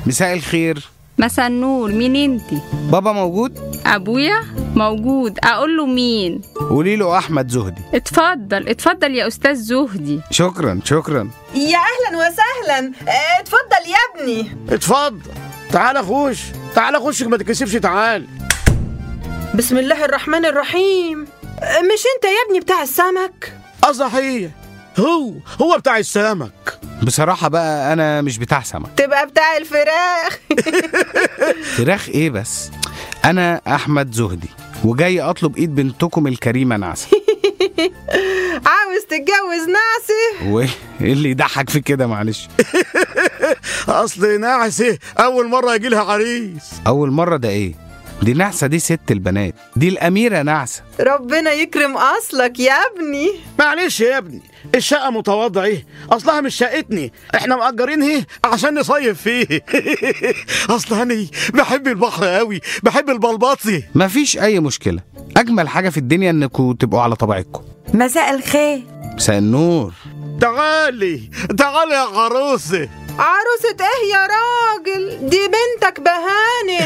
مساء الخير مساء النور مين انتي بابا موجود ابويا موجود اقول له مين قولي له احمد زهدي اتفضل اتفضل يا استاذ زهدي شكرا شكرا يا اهلا وسهلا اه، اتفضل يا ابني اتفضل تعال خش تعال خش ما تكسفش تعال بسم الله الرحمن الرحيم اه، مش انت يا ابني بتاع السمك اه صحيح هو هو بتاع السمك بصراحة بقى أنا مش بتاع سمك تبقى بتاع الفراخ فراخ إيه بس أنا أحمد زهدي وجاي أطلب إيد بنتكم الكريمة نعسة عاوز تتجوز نعسه وإيه اللي يضحك في كده معلش اصل ناعسه اول مره يجي لها عريس أول مرة ده إيه دي نعسة دي ست البنات دي الأميرة نعسة ربنا يكرم اصلك يا ابني معلش يا ابني الشقه متواضعه ايه اصلها مش شقتني احنا مأجرين ايه عشان نصيف فيه اصل انا بحب البحر قوي بحب البلبطي مفيش أي مشكلة أجمل حاجة في الدنيا إنكم تبقوا على طبيعتكم مساء الخير مساء النور تعالي تعالي يا عروسه عروسة ايه يا راجل دي بنتك بهانة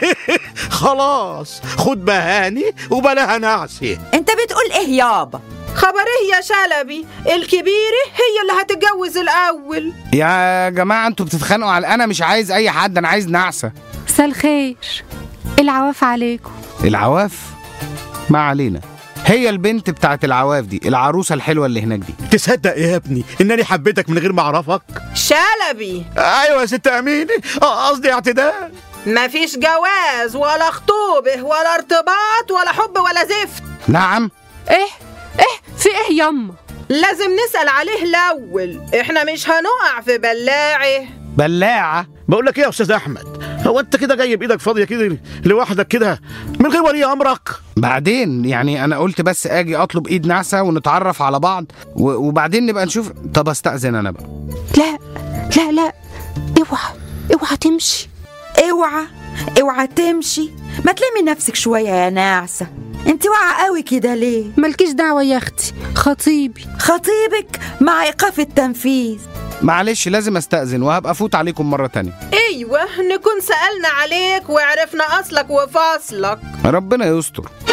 خلاص خد بهاني وبلاها نعسه انت بتقول ايه يابا خبر ايه يا شلبي الكبيرة هي اللي هتتجوز الاول يا جماعة أنتوا بتتخانقوا على أنا مش عايز أي حد أنا عايز نعسة مساء الخير العواف عليكم العواف ما علينا هي البنت بتاعت العواف دي العروسة الحلوة اللي هناك دي تصدق يا ابني انني حبيتك من غير ما اعرفك شلبي ايوه يا ست امينه آه، قصدي اعتدال مفيش جواز ولا خطوبة ولا ارتباط ولا حب ولا زفت نعم ايه ايه في ايه يما لازم نسأل عليه الأول احنا مش هنقع في بلاعه بلاعة بقول لك ايه يا استاذ احمد هو انت كده جاي بايدك فاضيه كده لوحدك كده من غير ولي امرك بعدين يعني انا قلت بس اجي اطلب ايد نعسة ونتعرف على بعض و- وبعدين نبقى نشوف طب استأذن انا بقى لا لا لا اوعى اوعى تمشي اوعى اوعى تمشي ما تلمي نفسك شوية يا ناعسة انت واقعة قوي كده ليه مالكيش دعوة يا اختي خطيبي خطيبك مع ايقاف التنفيذ معلش لازم استأذن وهبقى افوت عليكم مرة تانية ايوه نكون سألنا عليك وعرفنا أصلك وفاصلك ربنا يستر